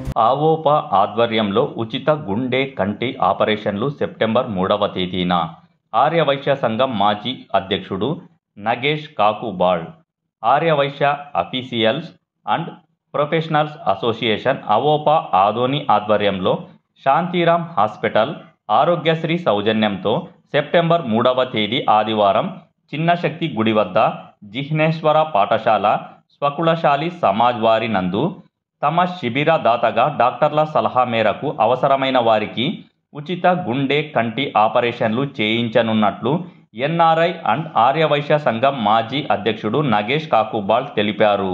ఆవోపా ఆధ్వర్యంలో ఉచిత గుండె కంటి ఆపరేషన్లు సెప్టెంబర్ మూడవ తేదీన ఆర్యవైశ్య సంఘం మాజీ అధ్యక్షుడు Nagesh Kakubal Arya Vysya officials and professionals association Avopa Adoni ఆధ్వర్యంలో శాంతిరామ్ హాస్పిటల్ ఆరోగ్యశ్రీ సౌజన్యంతో సెప్టెంబర్ మూడవ తేదీ ఆదివారం చిన్నశక్తి గుడి వద్ద జిహ్నేశ్వర పాఠశాల స్వకులశాలి సమాజ్ వారి నందు తమ శిబిర దాతగా డాక్టర్ల సలహా మేరకు అవసరమైన వారికి ఉచిత గుండె కంటి ఆపరేషన్లు చేయించనున్నట్లు ఎన్ఆర్ఐ అండ్ ఆర్యవైశ్య సంఘం మాజీ అధ్యక్షుడు నగేష్ కాకుబాల్ తెలిపారు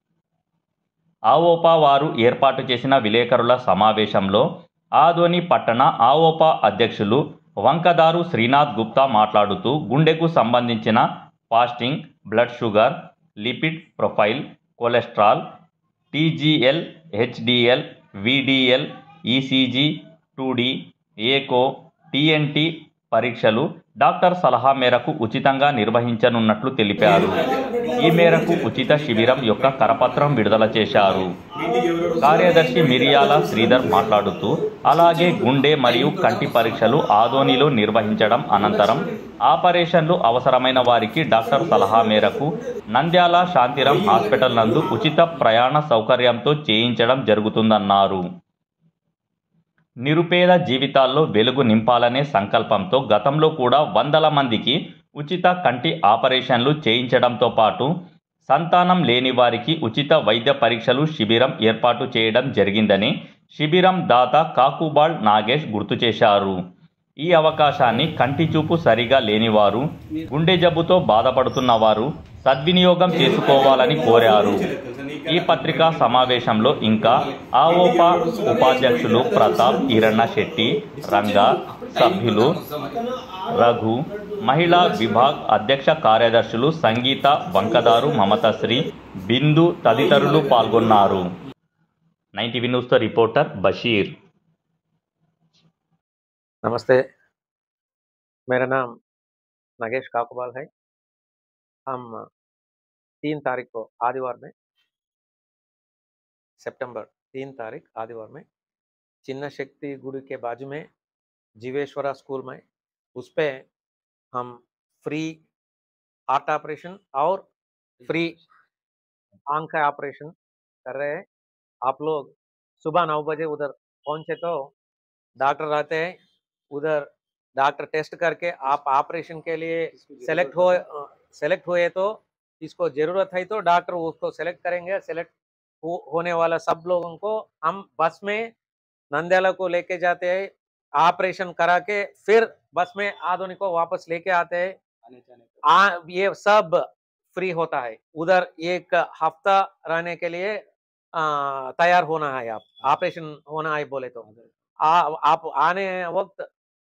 ఆవోపా వారు ఏర్పాటు చేసిన విలేకరుల సమావేశంలో ఆదోని పట్టణ ఆవోపా అధ్యక్షులు వంకదారు శ్రీనాథ్ గుప్తా మాట్లాడుతూ గుండెకు సంబంధించిన fasting blood sugar lipid profile cholesterol TGL HDL VLDL ECG two D echo TNT పరీక్షలు డాక్టర్ సలహా మేరకు ఉచితంగా నిర్వహించనున్నట్లు తెలిపారు ఈ మేరకు ఉచిత శిబిరం యొక్క కరపత్రం విడుదల చేశారు కార్యదర్శి మిరియాల శ్రీధర్ మాట్లాడుతూ అలాగే గుండె మరియు కంటి పరీక్షలు ఆదోనిలో నిర్వహించడం అనంతరం ఆపరేషన్లు అవసరమైన వారికి డాక్టర్ సలహా మేరకు నంద్యాల శాంతిరం హాస్పిటల్ నందు ఉచిత ప్రయాణ సౌకర్యంతో చేయించడం జరుగుతుందన్నారు నిరుపేద జీవితాల్లో వెలుగు నింపాలనే సంకల్పంతో గతంలో కూడా వందల మందికి ఉచిత కంటి ఆపరేషన్లు చేయించడంతో పాటు సంతానం లేని వారికి ఉచిత వైద్య పరీక్షలు శిబిరం ఏర్పాటు చేయడం జరిగిందని శిబిరం దాత కాకుబాల్ నాగేష్ గుర్తు చేశారు ఈ అవకాశాన్ని కంటి చూపు సరిగా లేనివారు గుండె జబ్బుతో బాధపడుతున్న వారు సద్వినియోగం చేసుకోవాలని కోరారు ఈ పత్రికా సమావేశంలో ఇంకా ఆవోపా ఉపాధ్యక్షులు ప్రతాప్ ఈరಣ್ణ శెట్టి రంగా సభ్యులు రఘు మహిళా విభాగ్ అధ్యక్ష కార్యదర్శులు సంగీత వంకదారు మమతశ్రీ బిందు తదితరులు పాల్గొన్నారు నైన్టీవీ న్యూస్తో రిపోర్టర్ బషీర్ नमस्ते मेरा नाम नागेश काकुबाल है हम तीन तारीख को आदिवार में सितंबर तीन तारीख आदिवार में चिन्ना शक्ति गुड़ी के बाजू में जीवेश्वरा स्कूल में उस पे हम फ्री हार्ट ऑपरेशन और फ्री आंख का ऑपरेशन कर रहे हैं आप लोग सुबह नौ बजे उधर पहुंचे तो डॉक्टर रहते हैं उधर डॉक्टर टेस्ट करके आप ऑपरेशन के लिए सेलेक्ट हो सेलेक्ट हुए तो इसको जरूरत है तो डॉक्टर उसको सेलेक्ट करेंगे सेलेक्ट हो, होने वाला सब लोगों को हम बस में नंद्याला को लेके जाते हैं ऑपरेशन करा के फिर बस में आधुनिक को वापस लेके आते हैं आ, ये सब फ्री होता है उधर एक हफ्ता रहने के लिए आ, तैयार होना है आप ऑपरेशन होना है बोले तो आ, आप आने वक्त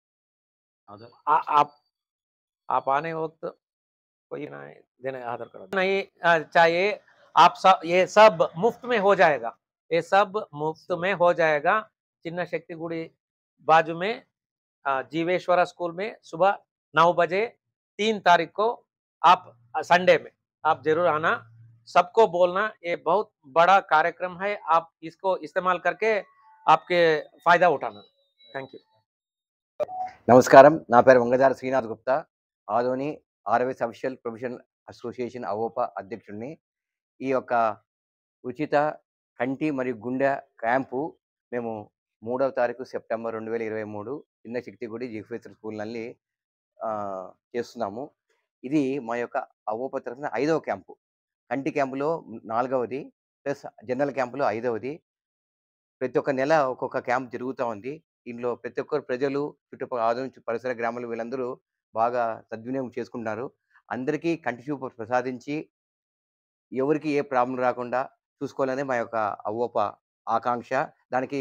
आ, आप आप आने वक्त कोई ना है, देना है आधार कार्ड नहीं आ, चाहिए आप सब ये सब मुफ्त में हो जाएगा ये सब मुफ्त में हो जाएगा चिन्ना शक्ति गुड़ी बाजू में आ, जीवेश्वरा स्कूल में सुबह नौ बजे तीन तारीख को आप संडे में आप जरूर आना सबको बोलना ये बहुत बड़ा कार्यक्रम है आप इसको इस्तेमाल करके आपके फायदा उठाना थैंक यू నమస్కారం నా పేరు Vangadara Srinath Gupta Adoni RS official professional association Avopa అధ్యక్షుడిని ఈ యొక్క ఉచిత కంటి మరియు గుండె క్యాంపు మేము మూడవ తారీఖు సెప్టెంబర్ రెండు వేల ఇరవై మూడు చిన్న శక్తిగుడి జిఫేశ్వర స్కూల్ ನಲ್ಲಿ ఆ, చేస్తున్నాము ఇది మా యొక్క అవోపా తరఫున ఐదవ క్యాంపు కంటి క్యాంపులో నాలుగవది ప్లస్ జనరల్ క్యాంపులో ఐదవది ప్రతి ఒక్క నెల ఒక్కొక్క క్యాంప్ జరుగుతూ ఉంది దీనిలో ప్రతి ఒక్కరు ప్రజలు చుట్టుపక్కల ఆదోని చు- పరిసర గ్రామాల వీళ్ళందరూ బాగా సద్వినియోగం చేసుకుంటున్నారు అందరికీ కంటి చూపు ప్రసాదించి ఎవరికి ఏ ప్రాబ్లం రాకుండా చూసుకోవాలనే మా యొక్క అవ్వప ఆకాంక్ష దానికి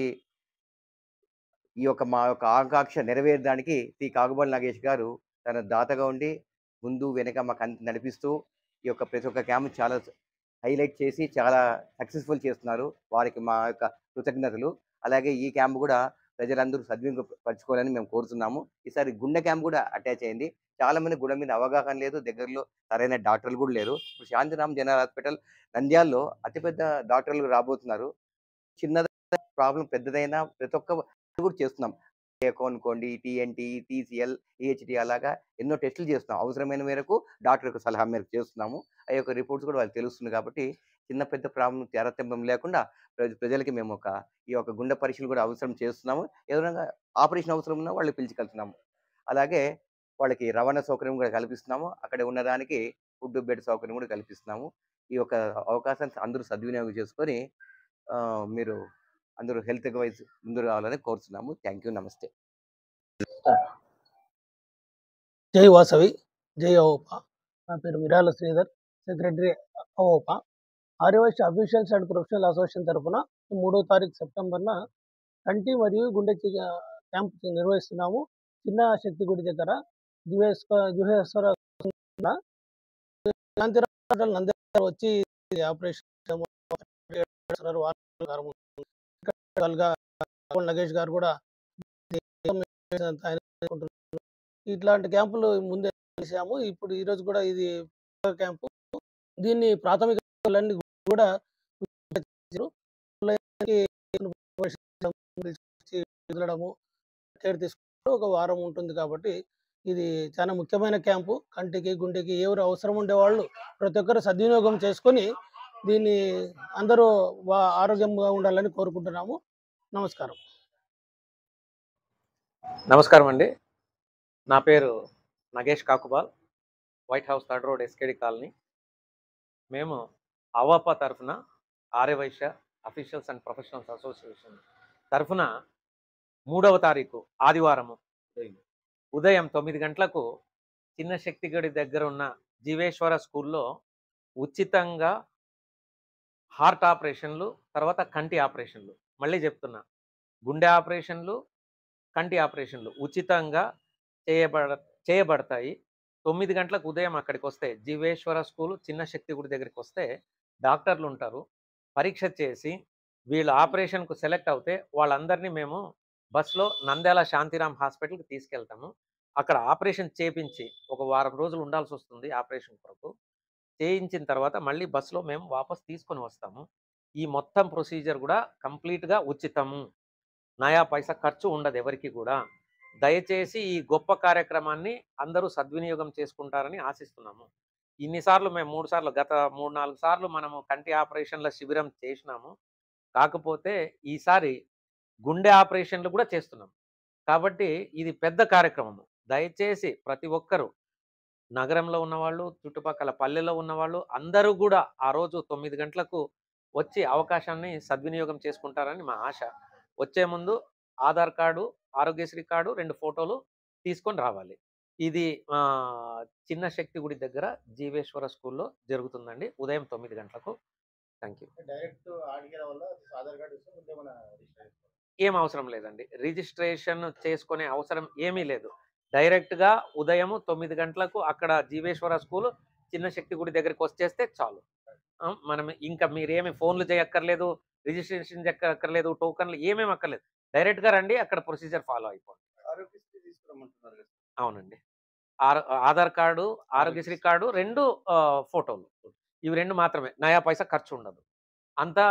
ఈ యొక్క మా యొక్క ఆకాంక్ష నెరవేరడానికి శ్రీ కాగుబల్ నాగేష్ గారు తన దాతగా ఉండి ముందు వెనక మాకు అన్ని నడిపిస్తూ ఈ యొక్క ప్రతి ఒక్క క్యాంప్ చాలా హైలైట్ చేసి చాలా సక్సెస్ఫుల్ చేస్తున్నారు వారికి మా యొక్క కృతజ్ఞతలు అలాగే ఈ క్యాంప్ కూడా ప్రజలందరూ సద్వినియోగపరచుకోవాలని మేము కోరుతున్నాము ఈసారి గుండె క్యాంప్ కూడా అటాచ్ అయింది చాలా మంది గుండె మీద అవగాహన లేదు దగ్గరలో సరైన డాక్టర్లు కూడా లేరు ఇప్పుడు శాంతిరామ్ జనరల్ హాస్పిటల్ నంద్యాలలో అతిపెద్ద డాక్టర్లు రాబోతున్నారు చిన్న ప్రాబ్లం పెద్దదైనా ప్రతి ఒక్క కూడా చేస్తున్నాం ఏకో అనుకోండి టీఎన్టీ టీసీఎల్ ఈహెచ్డి అలాగా ఎన్నో టెస్టులు చేస్తున్నాం అవసరమైన మేరకు డాక్టర్ యొక్క సలహా మేరకు చేస్తున్నాము ఆ యొక్క రిపోర్ట్స్ కూడా వాళ్ళకి తెలుస్తుంది కాబట్టి చిన్న పెద్ద ప్రాబ్లం తారతమ్యం లేకుండా ప్రజ- ప్రజలకి మేము ఒక ఈ యొక్క గుండె పరీక్షలు కూడా అవసరం చేస్తున్నాము ఏదైనా ఆపరేషన్ అవసరం ఉన్నా వాళ్ళు పిలిచికెళ్తున్నాము అలాగే వాళ్ళకి రవాణా సౌకర్యం కూడా కల్పిస్తున్నాము అక్కడ ఉన్నదానికి ఫుడ్ బెడ్ సౌకర్యం కూడా కల్పిస్తున్నాము ఈ యొక్క అవకాశాన్ని అందరూ సద్వినియోగం చేసుకొని ఆ, మీరు అందరూ హెల్త్ వైజ్ ముందు రావాలని కోరుతున్నాము థ్యాంక్ యూ నమస్తే జై వాసవి జై అవోప నా పేరు Mirala Sridhar secretary Avopa Arya Vysya officials and professional association తరఫున మూడో తారీఖు సెప్టెంబర్న కంటి మరియు గుండె చి- క్యాంప్ నిర్వహిస్తున్నాము చిన్న శక్తి గుడి దగ్గర జుహేశ్వర జుహేశ్వర శాంతిరాజు నంద్యాల వచ్చి ఆపరేషన్ చేస్తున్నారు. వారం గారు రకాలుగా నగేష్ గారు కూడా ఆయన చేసుకుంటున్నారు. ఇట్లాంటి క్యాంపులు ముందే చేసాము ఇప్పుడు ఈ రోజు కూడా ఇది క్యాంపు దీన్ని ప్రాథమిక అన్ని కూడా చేశారు. పిల్లలకి వెళ్ళడము కేర్ తీసుకుంటూ ఒక వారం ఉంటుంది కాబట్టి ఇది చాలా ముఖ్యమైన క్యాంపు కంటికి గుండెకి ఎవరు అవసరం ఉండేవాళ్ళు ప్రతి ఒక్కరు సద్వినియోగం చేసుకొని దీన్ని అందరూ వా- ఆరోగ్యంగా ఉండాలని కోరుకుంటున్నాము నమస్కారం నమస్కారం అండి నా పేరు Nagesh Kakubal white house third road SKD colony మేము అవాపా తరఫున Arya Vysya officials and professionals association తరఫున మూడవ తారీఖు ఆదివారము ఉదయం తొమ్మిది గంటలకు చిన్న శక్తిగడి దగ్గర ఉన్న జీవేశ్వర స్కూల్లో ఉచితంగా హార్ట్ ఆపరేషన్లు తర్వాత కంటి ఆపరేషన్లు మళ్ళీ చెప్తున్నా గుండె ఆపరేషన్లు కంటి ఆపరేషన్లు ఉచితంగా చేయబడ చేయబడతాయి తొమ్మిది గంటలకు ఉదయం అక్కడికి వస్తే జీవేశ్వర స్కూల్ చిన్న శక్తి గుడి దగ్గరికి వస్తే డాక్టర్లు ఉంటారు పరీక్ష చేసి వీళ్ళు ఆపరేషన్కు సెలెక్ట్ అవుతే వాళ్ళందరినీ మేము బస్సులో నంద్యాల శాంతిరామ్ హాస్పిటల్కి తీసుకెళ్తాము అక్కడ ఆపరేషన్ చేపించి ఒక వారం రోజులు ఉండాల్సి వస్తుంది ఆపరేషన్ కొరకు చేయించిన తర్వాత మళ్ళీ బస్సులో మేము వాపస్ తీసుకొని వస్తాము ఈ మొత్తం ప్రొసీజర్ కూడా కంప్లీట్గా ఉచితము నయా పైసా ఖర్చు ఉండదు ఎవరికి కూడా దయచేసి ఈ గొప్ప కార్యక్రమాన్ని అందరూ సద్వినియోగం చేసుకుంటారని ఆశిస్తున్నాము ఇన్నిసార్లు మేము మూడు సార్లు గత మూడు నాలుగు సార్లు మనము కంటి ఆపరేషన్ల శిబిరం చేసినాము కాకపోతే ఈసారి గుండె ఆపరేషన్లు కూడా చేస్తున్నాం కాబట్టి ఇది పెద్ద కార్యక్రమము దయచేసి ప్రతి ఒక్కరూ నగరంలో ఉన్నవాళ్ళు చుట్టుపక్కల పల్లెలో ఉన్నవాళ్ళు అందరూ కూడా ఆ రోజు తొమ్మిది గంటలకు వచ్చి అవకాశాన్ని సద్వినియోగం చేసుకుంటారని మా ఆశ వచ్చే ముందు ఆధార్ కార్డు ఆరోగ్యశ్రీ కార్డు రెండు ఫోటోలు తీసుకొని రావాలి ఇది ఆ, చిన్న శక్తి గుడి దగ్గర జీవేశ్వర స్కూల్లో జరుగుతుందండి ఉదయం తొమ్మిది గంటలకు థ్యాంక్ యూ డైరెక్ట్ అడిగిన వల్ల ఆధార్ కార్డు ఇస్తే ముందే మన రిజిస్టర్ ఏం అవసరం లేదండి రిజిస్ట్రేషన్ చేసుకునే అవసరం ఏమీ లేదు డైరెక్ట్గా ఉదయం తొమ్మిది గంటలకు అక్కడ జీవేశ్వర స్కూల్ చిన్న శక్తి గుడి దగ్గరికి వచ్చేస్తే చాలు ఆ, మనం ఇంకా మీరేమి ఫోన్లు చేయక్కర్లేదు రిజిస్ట్రేషన్ చేయక్కర్లేదు టోకన్లు ఏమేమి అక్కర్లేదు డైరెక్ట్గా రండి అక్కడ ప్రొసీజర్ ఫాలో అయిపోండి ఆరోగ్యశ్రీ తీసుకురమ్మంటున్నారు కదా అవునండి ఆర్- ఆధార్ కార్డు ఆరోగ్యశ్రీ కార్డు రెండు ఆ, ఫోటోలు ఇవి రెండు మాత్రమే నయా పైసా ఖర్చు ఉండదు అంతా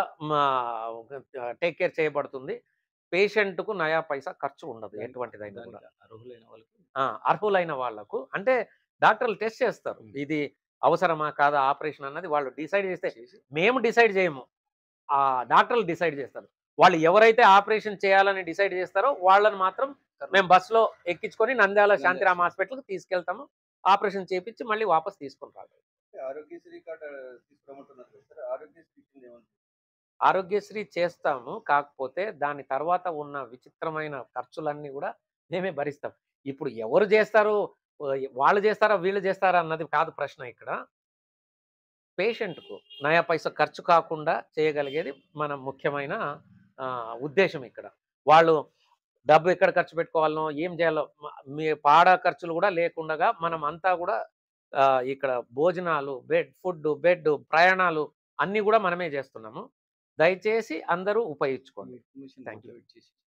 టేక్ కేర్ చేయబడుతుంది పేషెంట్కు నయా పైసా ఖర్చు ఉండదు ఎటువంటిదైనా కూడా అర్హులైన వాళ్ళకి ఆ, అర్హులైన వాళ్ళకు అంటే డాక్టర్లు టెస్ట్ చేస్తారు మ్మ్. ఇది అవసరమా కాదా ఆపరేషన్ అన్నది వాళ్ళు డిసైడ్ చేస్తే మేము డిసైడ్ చేయము ఆ డాక్టర్లు డిసైడ్ చేస్తారు వాళ్ళు ఎవరైతే ఆపరేషన్ చేయాలని డిసైడ్ చేస్తారో వాళ్ళని మాత్రం మేము బస్సులో ఎక్కించుకొని నంద్యాల శాంతిరామ్ హాస్పిటల్కి తీసుకెళ్తాము ఆపరేషన్ చేపించి మళ్ళీ వాపస్ తీసుకొని రాదు ఆరోగ్యశ్రీ కార్డు తీసుకురమ్మంటున్నారు కదా సార్ ఆరోగ్యశ్రీ కింద ఏమన్నా ఆరోగ్యశ్రీ చేస్తాము కాకపోతే దాని తర్వాత ఉన్న విచిత్రమైన ఖర్చులన్నీ కూడా మేమే భరిస్తాం ఇప్పుడు ఎవరు చేస్తారు ఆ, వాళ్ళు చేస్తారా వీళ్ళు చేస్తారా అన్నది కాదు ప్రశ్న ఇక్కడ పేషెంట్కు నయా పైసా ఖర్చు కాకుండా చేయగలిగేది మన ముఖ్యమైన ఆ, ఉద్దేశం ఇక్కడ వాళ్ళు డబ్బు ఎక్కడ ఖర్చు పెట్టుకోవాలనో ఏం చేయాలో మ- మీ పాడ ఖర్చులు కూడా లేకుండా మనం అంతా కూడా ఆ, ఇక్కడ భోజనాలు బెడ్ ఫుడ్ బెడ్ ప్రయాణాలు అన్నీ కూడా మనమే చేస్తున్నాము దయచేసి అందరూ ఉపయోగించుకోండి ఇన్ఫర్మేషన్ Thank you. ప్రొవైడ్ చేసి